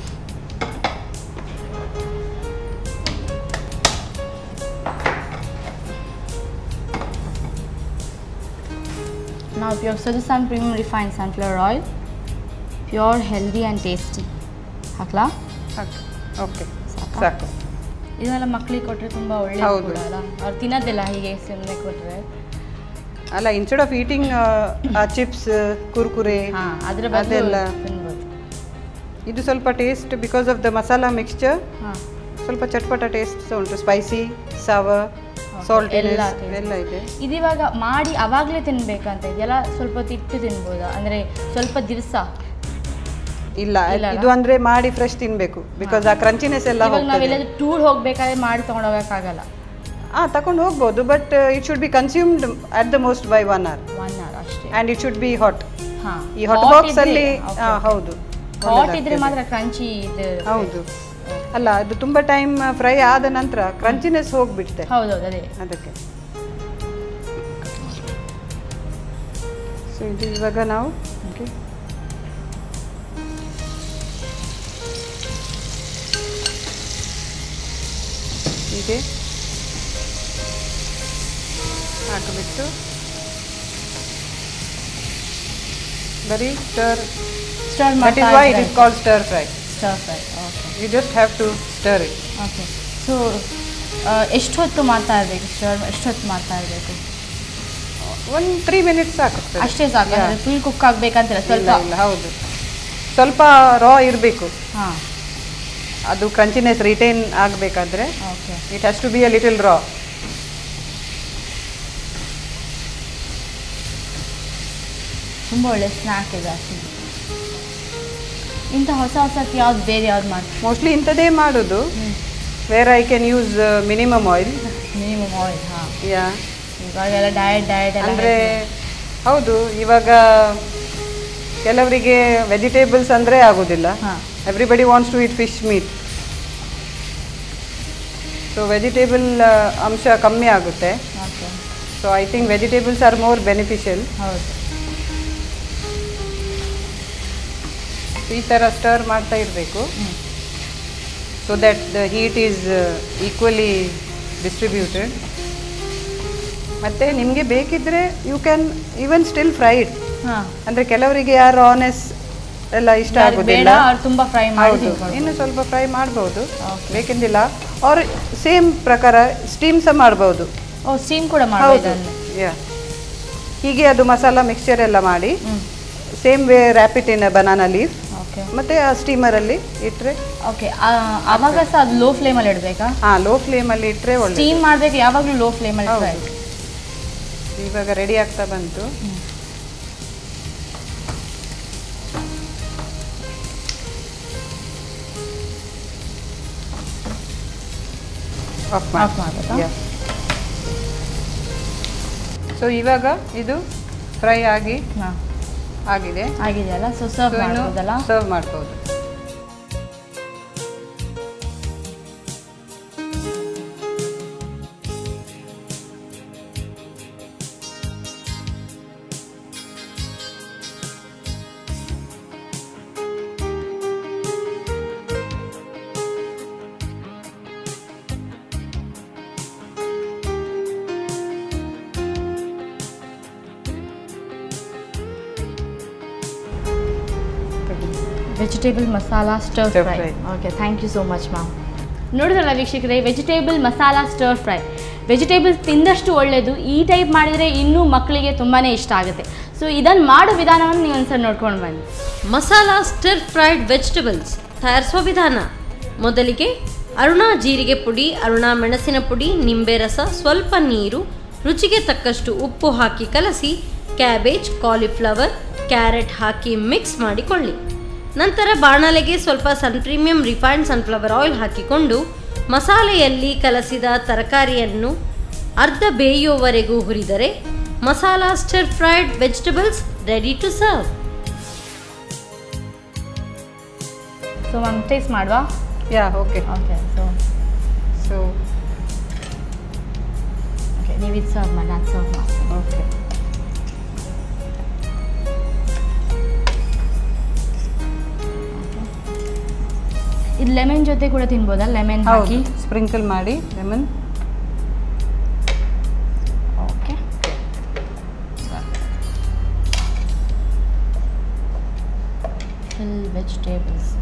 ನಾವು ಉಪಯೋಗಿಸೋದು ಸನ್ premium refined sunflower oil pure healthy and tasty ಹಾಕ್ಲಾ ಓಕೆ ಸಾಕಾ? ಸಾಕು ಇದನ್ನೆಲ್ಲ ಮಕ್ಕಳಿಗೆ ಕೊಟ್ಟರೆ ತುಂಬ ಒಳ್ಳೆ ಹೌದು. ಕೂಡ ಅಲ್ಲ ಅವ್ರು ತಿನ್ನೋದಿಲ್ಲ ಹೀಗೆ ಸುಮ್ಮನೆ ಕೊಟ್ಟರೆ ಅಲ್ಲ instead of eating chips Kurkure ಹಾಂ ಅದರ ಬದಲು ಅದೆಲ್ಲ ತಿನ್ಬೋದು ಇದು ಸ್ವಲ್ಪ taste because of the masala mixture ಹಾಂ ಸ್ವಲ್ಪ ಚಟ್ಪಟ ಟೇಸ್ಟ್ ಸಹ ಉಂಟು ಸ್ಪೈಸಿ ಸಾವರ್ ಸಾಲ್ಟ್ ಎಲ್ಲ taste. ಎಲ್ಲ ಇದೆ ಇದಿವಾಗ ಮಾಡಿ ಅವಾಗಲೇ ತಿನ್ಬೇಕಂತ ಇದೆಯಲ್ಲ ಸ್ವಲ್ಪ ಹೊತ್ತು ಇಟ್ಟು ತಿನ್ಬೋದಾ ಅಂದರೆ ಸ್ವಲ್ಪ ದಿವಸ ಇಲ್ಲ ಇಲ್ಲ ಅಲ್ಲ? ಇದು ಅಂದ್ರೆ ಮಾಡಿ ಫ್ರೆಶ್ ತಿನ್ಬೇಕು ಬಿಕಾಸ್ ಆ ಕ್ರಂಚಿನೆಸ್ ಎಲ್ಲ ಇವಾಗ ಹೋಗ್ತದೆ ನಾವೆಲ್ಲಾದ್ರೂ ಟೂರ್ ಹೋಗ್ಬೇಕಾದ್ರೆ ಮಾಡಿ ತೊಗೊಂಡೋಗಕ್ಕಾಗಲ್ಲ ಆ ತಕೊಂಡು ಹೋಗ್ಬೋದು but it should be consumed at the most by one hour one hour ಅಷ್ಟೇ and it should be hot ಹಾಂ ಈ ಹಾಟ್ ಬಾಕ್ಸ್ ಅಲ್ಲಿ ಆ, ಹೌದು ಹಾಟ್ ಇದ್ರೆ ಒಳ್ಳೆದಾಗ್ತದೆ. ಮಾತ್ರ ಕ್ರಂಚಿ ಇದು ಹೌದು ಅಲ್ಲ ಅದು ತುಂಬಾ ಟೈಮ್ ಫ್ರೈ ಆದ ನಂತರ ಕ್ರಂಚಿನೆಸ್ ಹೋಗ್ಬಿಡುತ್ತೆ ಹೌದೌದು ಅದೇ ಅದಕ್ಕೆ ಸೊ ಇದು ಇವಾಗ ನಾವು ಓಕೆ ಹೀಗೆ ಹಾಕಿಬಿಟ್ಟು ಬರೀ stir stir that is why it is called stir fry stir fry okay you just have to stir it okay so ಎಷ್ಟು ಹೊತ್ತು ಮಾಡ್ತಾ ಇರಬೇಕು ಸ್ಟರ್ ಎಷ್ಟು ಹೊತ್ತು ಮಾಡ್ತಾ ಇರಬೇಕು ಒಂದು ತ್ರೀ ಮಿನಿಟ್ಸ್ ಸಾಕಾಗ್ತದೆ ಅಷ್ಟೇ ಸಾಕು Yeah. ಫುಲ್ ಕುಕ್ ಆಗ್ಬೇಕಂತಿಲ್ಲ ಇಲ್ಲ ಸ್ವಲ್ಪ ಇಲ್ಲ ಹೌದು ಸ್ವಲ್ಪ ರಾ ಇರಬೇಕು ಹಾಂ ಅದು ಕ್ರಂಚಿನೆಸ್ ರಿಟೈನ್ ಆಗಬೇಕಾದ್ರೆ okay it has to be a little raw ತುಂಬ ಒಳ್ಳೆ ಸ್ನ್ಯಾಕ್ ಇದೆ actually. ಇಂಥ ಹೊಸ ಹೊಸಕ್ಕೆ ಯಾವ್ದು ಬೇರೆ ಯಾವ್ದು ಮಾಡ್ತೀವಿ ಮೋಸ್ಟ್ಲಿ ಇಂಥದ್ದೇ ಮಾಡೋದು where I can use minimum oil minimum oil ಹಾಂ ಯಾ ಇವಾಗೆಲ್ಲ ಡಯಟ್ ಡಯಟ್ ಎಲ್ಲ ಅಂದರೆ ಹೌದು ಇವಾಗ ಕೆಲವರಿಗೆ ವೆಜಿಟೇಬಲ್ಸ್ ಅಂದರೆ ಆಗೋದಿಲ್ಲ ಹಾ. Everybody wants to eat fish meat so vegetable ಅಂಶ ಕಮ್ಮಿ ಆಗುತ್ತೆ okay so I think vegetables are more beneficial ಹೌದು ಈ ಥರ ಸ್ಟರ್ ಮಾಡ್ತಾ ಇರಬೇಕು so that the heat is equally distributed ಮತ್ತು ನಿಮಗೆ ಬೇಕಿದ್ದರೆ you can even still fry it ಹಾಂ ಅಂದರೆ ಕೆಲವರಿಗೆ ಯಾರು ಆನೆಸ್ ಎಲ್ಲ ಇಷ್ಟ ಬೇಡ ಆಗೋದಿಲ್ಲ ಅವ್ರು ತುಂಬ ಫ್ರೈ ಮಾಡಿ ಹೌದು ತಿನ್ಕೊಳ್ಬೋದು. ಇನ್ನು ಸ್ವಲ್ಪ ಫ್ರೈ ಮಾಡ್ಬೋದು Okay. ಬೇಕೆಂದಿಲ್ಲ ಅವ್ರ ಸೇಮ್ ಪ್ರಕಾರ ಸ್ಟೀಮ್ ಸಹ ಮಾಡ್ಬೋದು ಓ ಸ್ಟೀಮ್ ಕೂಡ ಹೌದು ಮಾಡ್ಬೋದು ಯಾ ಹೀಗೆ ಅದು ಮಸಾಲ ಮಿಕ್ಸ್ಚರ್ ಎಲ್ಲ ಮಾಡಿ ಹ್ಞೂ same way wrap it in banana leaf okay ಮತ್ತು ಆ ಸ್ಟೀಮರಲ್ಲಿ ಇಟ್ಟರೆ ಓಕೆ ಆವಾಗ ಸಹ ಅದು ಲೋ ಫ್ಲೇಮಲ್ಲಿ ಇಡಬೇಕಾ ಹಾಂ ಲೋ ಫ್ಲೇಮಲ್ಲಿ ಇಟ್ಟರೆ ಒಳ್ಳೆ ಸ್ಟೀಮ್ ಮಾಡಬೇಕು ಯಾವಾಗಲೂ ಲೋ ಫ್ಲೇಮಲ್ಲಿ ಹೌದು. ಇಡಬೇಕು ಇವಾಗ ರೆಡಿ ಆಗ್ತಾ ಬಂತು ಆಫ್ Off ಮಾಡ್ಬೇಕಾ? ಸೊ ಇವಾಗ ಇದು ಫ್ರೈ ಆಗಿ ಹಾಂ ಆಗಿದೆ ಆಗಿದೆಯಲ್ಲ ಸೊ ಸರ್ವ್ ಮಾಡ್ಬೋದಲ್ಲ ಸರ್ವ್ ಮಾಡ್ಬೋದು vegetable masala stir Stir fry fry. Okay thank you so much ma'am ನೋಡಿದ್ರಲ್ಲ ವೀಕ್ಷಕರೇ vegetable masala stir fry vegetables ತಿಂದಷ್ಟು ಒಳ್ಳೆಯದು ಈ ಟೈಪ್ ಮಾಡಿದರೆ ಇನ್ನೂ ಮಕ್ಕಳಿಗೆ ತುಂಬಾ ಇಷ್ಟ ಆಗುತ್ತೆ ಸೊ ಇದನ್ನು ಮಾಡೋ ವಿಧಾನವನ್ನು ನೀವು ಒಂದ್ಸಲ ನೋಡ್ಕೊಂಡು ಬನ್ನಿ ಮಸಾಲಾ ಸ್ಟಿರ್ ಫ್ರೈಡ್ ವೆಜಿಟೇಬಲ್ಸ್ ತಯಾರಿಸುವ ವಿಧಾನ ಮೊದಲಿಗೆ ಅರುಣಾ ಜೀರಿಗೆ ಪುಡಿ ಅರುಣಾ ಮೆಣಸಿನ ಪುಡಿ ನಿಂಬೆ ರಸ ಸ್ವಲ್ಪ ನೀರು ರುಚಿಗೆ ತಕ್ಕಷ್ಟು ಉಪ್ಪು ಹಾಕಿ ಕಲಸಿ ಕ್ಯಾಬೇಜ್ ಕಾಲಿಫ್ಲವರ್ ಕ್ಯಾರೆಟ್ ಹಾಕಿ ಮಿಕ್ಸ್ ಮಾಡಿಕೊಳ್ಳಿ ನಂತರ ಬಾಣಲೆಗೆ ಸ್ವಲ್ಪ sun premium refined sunflower oil ಹಾಕಿಕೊಂಡು ಮಸಾಲೆಯಲ್ಲಿ ಕಲಸಿದ ತರಕಾರಿಯನ್ನು ಅರ್ಧ ಬೇಯುವವರೆಗೂ ಹುರಿದರೆ masala stir fried vegetables ready to serve so ma'am taste ಮಾಡುವ yeah okay okay so so okay ನೀವು ಇದು ಸರ್ವ್ ಮಾಡಿ ನಾನು ಸರ್ವ್ ಮಾಡ್ತೀನಿ ಓಕೆ ಇದು ಲೆಮನ್ ಜೊತೆ ಕೂಡ ತಿನ್ಬೋದಾ ಲೆಮನ್ ಹೌದು ಹಾಕಿ ಸ್ಪ್ರಿಂಕಲ್ ಮಾಡಿ ಲೆಮನ್ ಓಕೆ ಫಿಲ್ ವೆಜಿಟೇಬಲ್ಸ್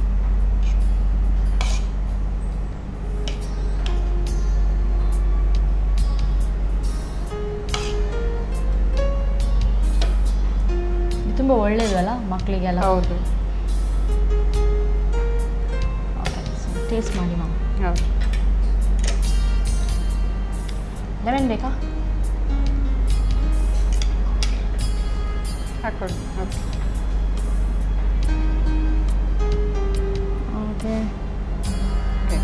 ತುಂಬ ಒಳ್ಳೇದು ಅಲ್ಲ ಮಕ್ಕಳಿಗೆಲ್ಲ ಹೌದು ಟೇಸ್ಟ್ ಮಾಡಿ ಮ್ಯಾಮ್ ಹೌದು ಲೆಮನ್ ಬೇಕಾ ಹಾಕೊಳ್ಳಿ ಓಕೆ ಓಕೆ ಓಕೆ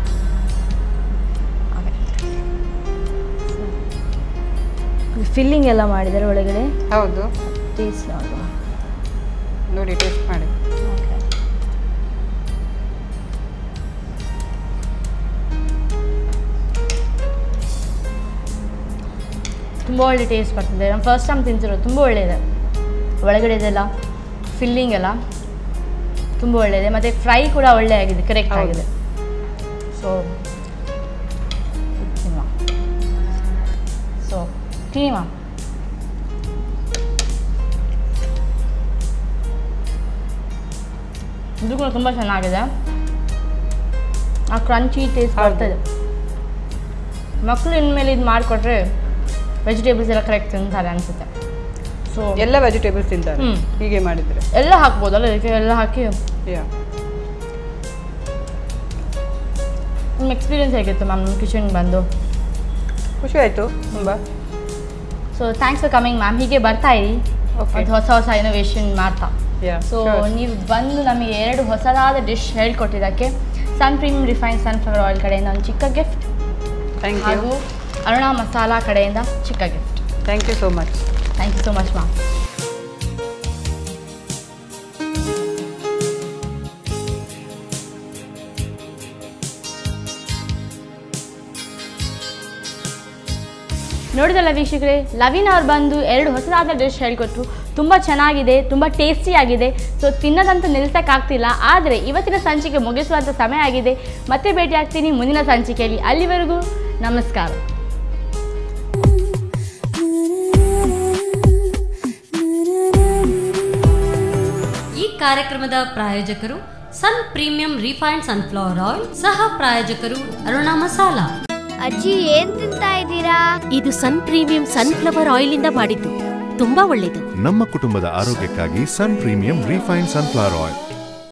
ಫಿಲ್ಲಿಂಗ್ ಎಲ್ಲ ಮಾಡಿದ್ದಾರೆ ಒಳಗಡೆ ಹೌದು ಟೇಸ್ಟ್ ನೋಡುವ ನೋಡಿ ಟೇಸ್ಟ್ ಮಾಡಿ ಓಕೆ ತುಂಬ ಒಳ್ಳೆ ಟೇಸ್ಟ್ ಬರ್ತದೆ ನಾನು ಫಸ್ಟ್ ಟೈಮ್ ತಿಂತಿರೋದು ತುಂಬ ಒಳ್ಳೆಯದೆ ಒಳಗಡೆ ಇದೆಲ್ಲ ಫಿಲ್ಲಿಂಗ್ ಎಲ್ಲ ತುಂಬ ಒಳ್ಳೆಯದೆ ಮತ್ತು ಫ್ರೈ ಕೂಡ ಒಳ್ಳೆ ಆಗಿದೆ ಕರೆಕ್ಟ್ ಹೌದು. ಆಗಿದೆ ಸೊ ಸೊ ಕ್ಲೀನ್ ಇದು ಕೂಡ ತುಂಬ ಚೆನ್ನಾಗಿದೆ ಆ ಕ್ರಂಚಿ ಟೇಸ್ಟ್ ಹೌದು. ಬರ್ತದೆ ಮಕ್ಕಳು ಇನ್ಮೇಲೆ ಇದು ಮಾಡಿಕೊಟ್ರೆ ವೆಜಿಟೇಬಲ್ಸ್ ಎಲ್ಲ ಕರೆಕ್ಟ್ ತಿಂತಾರೆ ಅನಿಸುತ್ತೆ ಸೊ ಎಲ್ಲ ವೆಜಿಟೇಬಲ್ಸ್ ತಿಂತಾರೆ ಹ್ಮ್. ಹೀಗೆ ಮಾಡಿದರೆ ಎಲ್ಲ ಹಾಕ್ಬೋದಲ್ಲ ಇದಕ್ಕೆ ಎಲ್ಲ ಹಾಕಿ ಯಾ ನಿಮ್ಮ ಎಕ್ಸ್ಪೀರಿಯನ್ಸ್ ಹೇಗಿತ್ತು ಮ್ಯಾಮ್ ನಿಮ್ಮ ಕಿಚನ್ಗೆ ಬಂದು ಖುಷಿ ಆಯಿತು ತುಂಬ so thanks for coming ma'am ಹೀಗೆ ಬರ್ತಾ ಇರಿ Okay. ಮತ್ತು ಹೊಸ ಹೊಸ ಇನೋವೇಷನ್ ಮಾಡ್ತಾ ಯಾ ಸೊ ನೀವು ಬಂದು ನಮಗೆ ಎರಡು ಹೊಸದಾದ ಡಿಶ್ ಹೇಳ್ಕೊಟ್ಟಿದ್ದಕ್ಕೆ sun premium refine sunflower oil ಕಡೆಯಿಂದ ಒಂದು ಚಿಕ್ಕ ಗಿಫ್ಟ್ ಥ್ಯಾಂಕ್ ಯು ಹಾಗೂ ಅರುಣಾ ಮಸಾಲಾ ಕಡೆಯಿಂದ ಚಿಕ್ಕ gift thank you so much thank you so much ma'am ನೋಡಿದಲ್ಲ ವೀಕ್ಷಕರೇ ಲವಿನ್ ಅವ್ರು ಬಂದು ಎರಡು ಹೊಸದಾದ ಡಿಶ್ ಹೇಳ್ಕೊಟ್ರು ತುಂಬ ಚೆನ್ನಾಗಿದೆ ತುಂಬ ಟೇಸ್ಟಿಯಾಗಿದೆ ಸೊ ತಿನ್ನೋದಂತೂ ನಿಲ್ಸಕ್ಕಾಗ್ತಿಲ್ಲ ಆದರೆ ಇವತ್ತಿನ ಸಂಚಿಕೆ ಮುಗಿಸುವಂಥ ಸಮಯ ಆಗಿದೆ ಮತ್ತೆ ಭೇಟಿ ಆಗ್ತೀನಿ ಮುಂದಿನ ಸಂಚಿಕೆಯಲ್ಲಿ ಅಲ್ಲಿವರೆಗೂ ನಮಸ್ಕಾರ ಈ ಕಾರ್ಯಕ್ರಮದ ಪ್ರಾಯೋಜಕರು ಸನ್ ಪ್ರೀಮಿಯಂ ರಿಫೈನ್ಡ್ ಸನ್ಫ್ಲವರ್ ಆಯಿಲ್ ಸಹ ಪ್ರಾಯೋಜಕರು ಅರುಣಾ ಮಸಾಲಾ ಅಜ್ಜಿ ಏನ್ ತಿಂತಾ ಇದ್ದೀರಾ ಇದು ಸನ್ ಪ್ರೀಮಿಯಂ ಸನ್ಫ್ಲವರ್ ಆಯಿಲಿಂದ ಮಾಡಿದ್ದು ತುಂಬಾ ಒಳ್ಳೆಯದು ನಮ್ಮ ಕುಟುಂಬದ ಆರೋಗ್ಯಕ್ಕಾಗಿ ಸನ್ ಪ್ರೀಮಿಯಂ ರಿಫೈನ್ಡ್ ಸನ್ಫ್ಲವರ್ ಆಯಿಲ್